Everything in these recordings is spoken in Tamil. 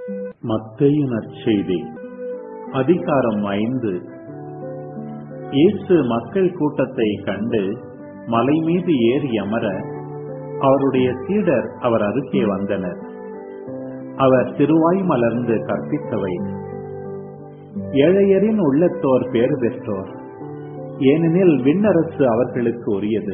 மத்தேயு நற்செய்தி அதிகாரம் ஐந்து இயேசு மக்கள் கூட்டத்தை கண்டு மலை மீது ஏறி அமர அவருடைய சீடர் அவர் அருகே வந்தனர் அவர் திருவாய் மலர்ந்து கற்பித்தவை ஏழையரின் உள்ளத்தோர் பேறு பெற்றோர் ஏனெனில் விண்ணரசு அவர்களுக்கு உரியது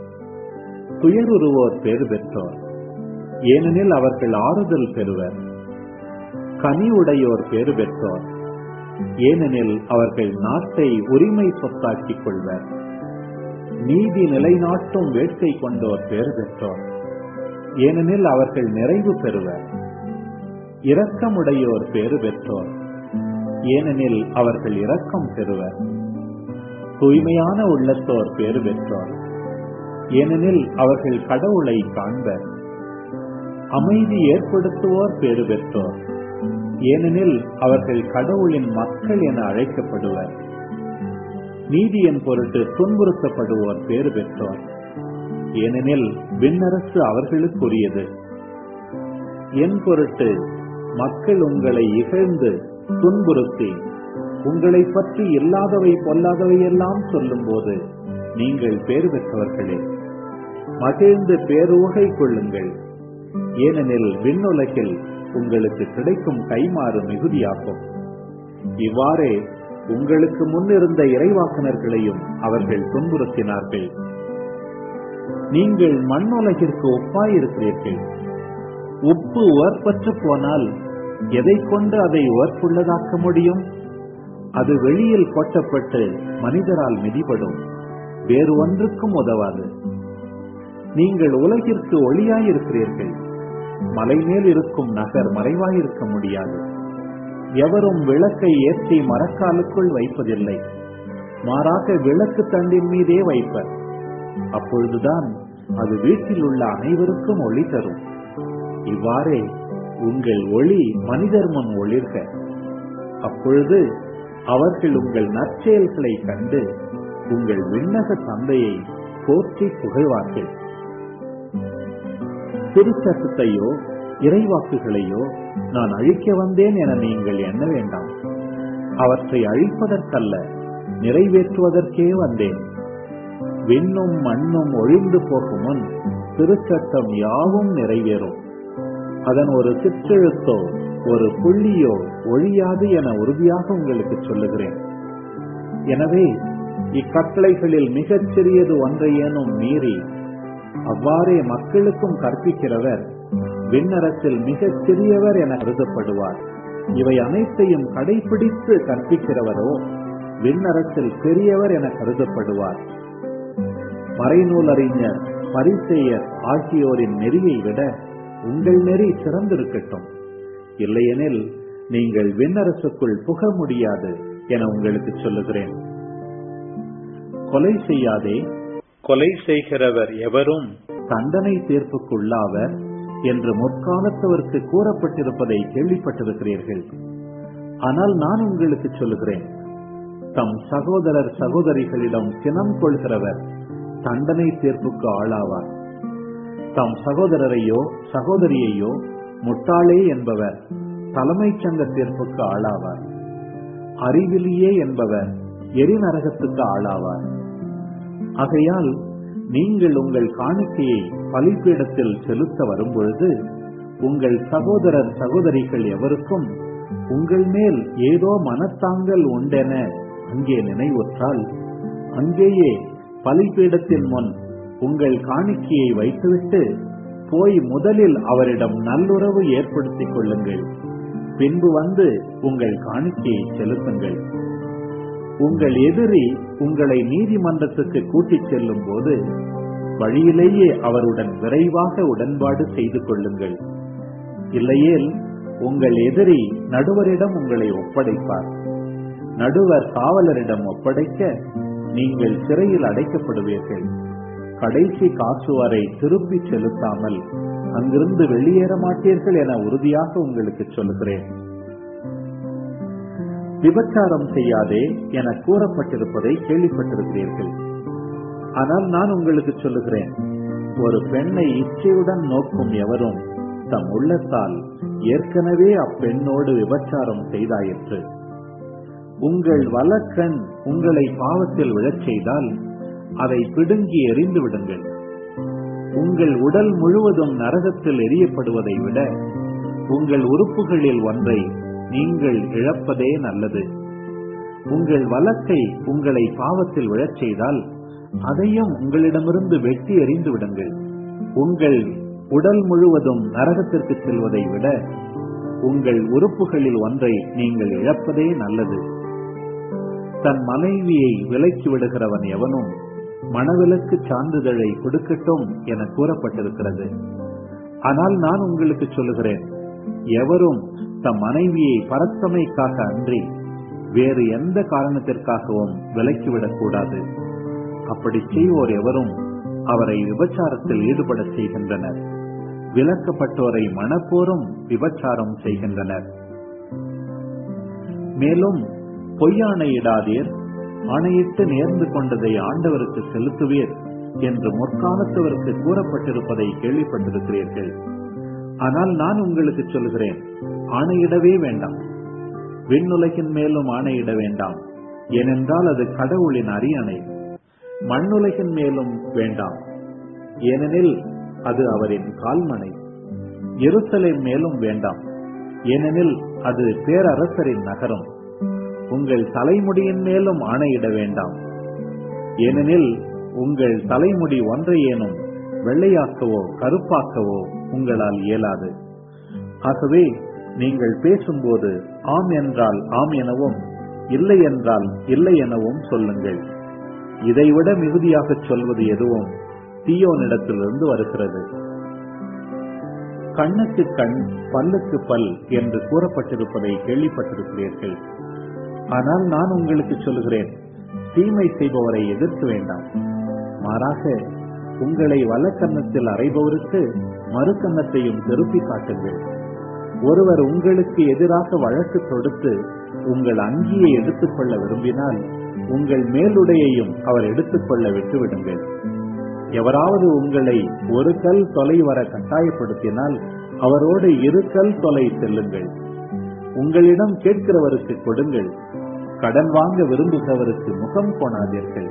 துயருருவோர் பேறு பெற்றோர் ஏனெனில் அவர்கள் ஆறுதல் பெறுவர் கனி உடையோர் பேறு பெற்றோர் ஏனெனில் அவர்கள் நாட்டை உரிமை சொத்தாக்கிக் கொள்வர் நீதி நிலைநாட்டும் வேட்கை கொண்டோர் பேறு பெற்றோர் ஏனெனில் அவர்கள் நிறைவு பெறுவர் இரக்கமுடையோர் பேறு பெற்றோர் ஏனெனில் அவர்கள் இரக்கம் பெறுவர் தூய்மையான உள்ளத்தோர் பேறு பெற்றோர் ஏனெனில் அவர்கள் கடவுளை காண்பர் அமைதி ஏற்படுத்துவோர் பேறு பெற்றோர் ஏனெனில் அவர்கள் கடவுளின் மக்கள் என அழைக்கப்படுவர் நீதியின் பொருட்டு துன்புறுத்தப்படுவோர் பேறு பெற்றோர் ஏனெனில் விண்ணரசு அவர்களுக்குரியது என் பொருட்டு மக்கள் உங்களை இகழ்ந்து துன்புறுத்தி உங்களை பற்றி இல்லாதவை பொல்லாதவை எல்லாம் சொல்லும் போது நீங்கள் பேறு பெற்றவர்களே மகிழ்ந்து பேருவகை கொள்ளுங்கள் ஏனெனில் விண்ணுலகில் உங்களுக்கு கிடைக்கும் கைமாறு மிகுதியாகும் இவ்வாறே உங்களுக்கு முன்னிருந்த இறைவாக்குனர்களையும் அவர்கள் துன்புறுத்தினார்கள் நீங்கள் மண்ணுலகிற்கு ஒப்பாயிருக்கிறீர்கள் உப்பு உவர்பற்று போனால் எதை கொண்டு அதை உவர்ப்புள்ளதாக்க முடியும் அது வெளியில் கொட்டப்பட்டு மனிதரால் மிதிபடும் வேறு ஒன்றுக்கும் உதவாது நீங்கள் உலகிற்கு ஒளியாயிருக்கிறீர்கள் மலை மேல் இருக்கும் நகர் மறைவாயிருக்க முடியாது எவரும் விளக்கை ஏற்றி மரக்காலுக்குள் வைப்பதில்லை மாறாக விளக்கு தண்டின் மீதே வைப்பர் அப்பொழுதுதான் அது வீட்டில் உள்ள அனைவருக்கும் ஒளி தரும் இவ்வாறே உங்கள் ஒளி மனிதர் முன் ஒளிர்க அப்பொழுது அவர்கள் உங்கள் நற்செயல்களை கண்டு உங்கள் விண்ணக தந்தையை போற்றி புகழ்வார்கள் திருச்சட்டத்தையோ இறைவாக்குகளையோ நான் அழிக்க வந்தேன் என நீங்கள் எண்ண வேண்டாம் அவற்றை அழிப்பதற்கல்ல நிறைவேற்றுவதற்கே வந்தேன் விண்ணும் மண்ணும் ஒழிந்து போகும் முன் திருச்சட்டம் யாவும் நிறைவேறும் அதன் ஒரு சிற்றெழுத்தோ ஒரு புள்ளியோ ஒழியாது என உறுதியாக உங்களுக்கு சொல்லுகிறேன் எனவே இக்கட்டளைகளில் மிகச் சிறியது ஒன்றையேனும் மீறி அவ்வாறே மக்களுக்கும் கற்பிக்கிறவர் விண்ணரசில் மிகச் சிறியவர் என கருதப்படுவார் இவை அனைத்தையும் கடைபிடித்து கற்பிக்கிறவரோ விண்ணரசில் பெரியவர் என கருதப்படுவார் மறைநூல் அறிஞர் பரிசெயர் ஆகியோரின் நெறியை விட உங்கள் நெறி சிறந்திருக்கட்டும் இல்லையெனில் நீங்கள் விண்ணரசுக்குள் புக முடியாது என உங்களுக்கு சொல்லுகிறேன் கொலை செய்யாதே கொலை செய்கிறவர் எவரும் தண்டனை தீர்ப்புக்குள்ளாவர் என்று முற்காலத்தவருக்கு கூறப்பட்டிருப்பதை கேள்விப்பட்டிருக்கிறீர்கள் ஆனால் நான் உங்களுக்கு சொல்லுகிறேன் தம் சகோதரர் சகோதரிகளிடம் சினம் கொள்கிறவர் தண்டனை தீர்ப்புக்கு ஆளாவார் தம் சகோதரரையோ சகோதரியையோ முட்டாளே என்பவர் தலைமைச் சங்க தீர்ப்புக்கு ஆளாவார் அறிவிலியே என்பவர் எரிநரகத்துக்கு ஆளாவார் ஆகையால் நீங்கள் உங்கள் காணிக்கையை பலிப்பீடத்தில் செலுத்த வரும்பொழுது உங்கள் சகோதரர் சகோதரிகள் எவருக்கும் உங்கள் மேல் ஏதோ மனத்தாங்கல் உண்டென அங்கே நினைவுற்றால் அங்கேயே பலிப்பீடத்தின் முன் உங்கள் காணிக்கையை வைத்துவிட்டு போய் முதலில் அவரிடம் நல்லுறவு ஏற்படுத்திக் கொள்ளுங்கள் பின்பு வந்து உங்கள் காணிக்கையை செலுத்துங்கள் உங்கள் எதிரி உங்களை நீதிமன்றத்துக்கு கூட்டிச் செல்லும் போது வழியிலேயே அவருடன் விரைவாக உடன்பாடு செய்து கொள்ளுங்கள் இல்லையேல் உங்கள் எதிரி நடுவரிடம் உங்களை ஒப்படைப்பார் நடுவர் காவலரிடம் ஒப்படைக்க நீங்கள் சிறையில் அடைக்கப்படுவீர்கள் கடைசி காசு வரை திருப்பி செலுத்தாமல் அங்கிருந்து வெளியேற மாட்டீர்கள் என உறுதியாக உங்களுக்கு சொல்லுகிறேன் விபச்சாரம் செய்யாதே என கூறப்பட்டிருப்பதை கேள்விப்பட்டிருக்கிறீர்கள் ஆனால் நான் உங்களுக்கு சொல்லுகிறேன் ஒரு பெண்ணை இச்சையுடன் நோக்கும் எவரும் தம் உள்ளத்தால் ஏற்கனவே அப்பெண்ணோடு விபச்சாரம் செய்தாயிற்று உங்கள் வலக்கண் உங்களை பாவத்தில் விழச் செய்தால் அதை பிடுங்கி எறிந்து விடுங்கள் உங்கள் உடல் முழுவதும் நரகத்தில் எரியப்படுவதை விட உங்கள் உறுப்புகளில் ஒன்றை நீங்கள் இழப்பதே நல்லது உங்கள் வலக்கை உங்களை பாவத்தில் விழச் செய்தால் அதையும் உங்களிடமிருந்து வெட்டி எறிந்து விடுங்கள் உங்கள் உடல் முழுவதும் நரகத்திற்கு செல்வதை விட உங்கள் உறுப்புகளில் ஒன்றை நீங்கள் இழப்பதே நல்லது தன் மனைவியை விலக்கி விடுகிறவன் எவனும் மனவிலக்கு சான்றிதழை கொடுக்கட்டும் என கூறப்பட்டிருக்கிறது ஆனால் நான் உங்களுக்கு சொல்லுகிறேன் எவரும் தம் மனைவியை பரத்தமைக்காக அன்றி வேறு எந்த காரணத்திற்காகவும் விலக்கிவிடக் கூடாது அப்படி செய்வோர் எவரும் அவரை விபச்சாரத்தில் ஈடுபட செய்கின்றனர் விலக்கப்பட்டோரை மனப்போரும் விபச்சாரம் செய்கின்றனர் மேலும் பொய்யானையிடாதீர் ஆணையிட்டு நேர்ந்து கொண்டதை ஆண்டவருக்கு செலுத்துவீர் என்று முற்காலத்தவருக்கு கூறப்பட்டிருப்பதை கேள்விப்பட்டிருக்கிறீர்கள் ஆனால் நான் உங்களுக்கு சொல்கிறேன் ஆணையிடவே வேண்டாம் விண்ணுலகின் மேலும் ஆணையிட வேண்டாம் ஏனென்றால் அது கடவுளின் அரியணை மண்ணுலகின் மேலும் வேண்டாம் ஏனெனில் அது அவரின் கால்மனை எருசலேம் மேலும் வேண்டாம் ஏனெனில் அது பேரரசரின் நகரம் உங்கள் தலைமுடியின் மேலும் ஆணையிட வேண்டாம் ஏனெனில் உங்கள் தலைமுடி ஒன்றையேனும் வெள்ளையாக்கவோ கருப்பாக்கவோ உங்களால் இயலாது ஆகவே நீங்கள் பேசும்போது ஆம் என்றால் ஆம் எனவும் இல்லை என்றால் இல்லை எனவும் சொல்லுங்கள் இதைவிட மிகுதியாக சொல்வது எதுவும் தீயோனிடத்திலிருந்து வருகிறது கண்ணுக்கு கண் பல்லுக்கு பல் என்று கூறப்பட்டிருப்பதை கேள்விப்பட்டிருக்கிறீர்கள் ஆனால் நான் உங்களுக்கு சொல்கிறேன் தீமை செய்பவரை எதிர்க்க வேண்டாம் மாறாக உங்களை வலக்கன்னத்தில் அறைபவருக்கு மறுக்கன்னத்தையும் திருப்பி காட்டுங்கள் ஒருவர் உங்களுக்கு எதிராக வழக்கு தொடுத்து உங்கள் அங்கியை எடுத்துக்கொள்ள விரும்பினால் உங்கள் மேலுடையையும் அவர் எடுத்துக்கொள்ள விட்டுவிடுங்கள் எவராவது உங்களை ஒரு கல் தொலை வர கட்டாயப்படுத்தினால் அவரோடு இரு கல் தொலை செல்லுங்கள் உங்களிடம் கேட்கிறவருக்கு கொடுங்கள் கடன் வாங்க விரும்புகிறவருக்கு முகம் கோணாதீர்கள்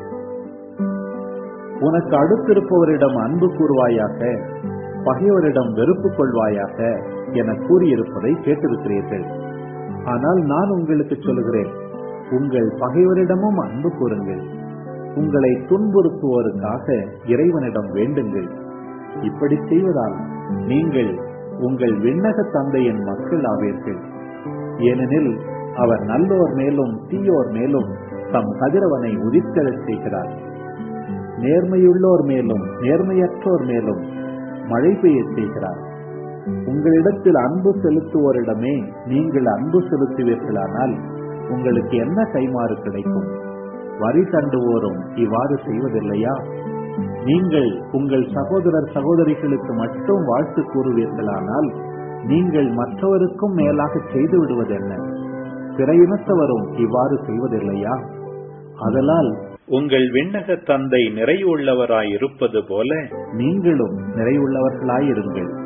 உனக்கு அடுத்திருப்பவரிடம் அன்பு கூறுவாயாக பகைவரிடம் வெறுப்பு கொள்வாயாக என கூறியிருப்பதை கேட்டிருக்கிறீர்கள் ஆனால் நான் உங்களுக்கு சொல்கிறேன் உங்கள் பகைவரிடமும் அன்பு கூறுங்கள் உங்களை துன்புறுத்துவோருக்காக இறைவனிடம் வேண்டுங்கள் இப்படி செய்வதால் நீங்கள் உங்கள் விண்ணக தந்தையின் மக்கள் ஆவீர்கள் ஏனெனில் அவர் நல்லோர் மேலும் தீயோர் மேலும் தம் கதிரவனை உதித்தெழச் செய்கிறார் நேர்மையுள்ளோர் மேலும் நேர்மையற்றோர் மேலும் மழை பெய்ய செய்கிறார் உங்களிடத்தில் அன்பு செலுத்துவோரிடமே நீங்கள் அன்பு செலுத்துவீர்களானால் உங்களுக்கு என்ன கைமாறு கிடைக்கும் வரி தண்டுவோரும் இவ்வாறு செய்வதில்லையா நீங்கள் உங்கள் சகோதரர் சகோதரிகளுக்கு மட்டும் வாழ்த்து கூறுவீர்களானால் நீங்கள் மற்றவருக்கும் மேலாக செய்து விடுவதென்ன பிற இனத்தவரும் இவ்வாறு செய்வதில்லையா அதலால் உங்கள் விண்ணக தந்தை நிறைவுள்ளவராய் இருப்பது போல நீங்களும் நிறைவுள்ளவர்களாயிருங்கள்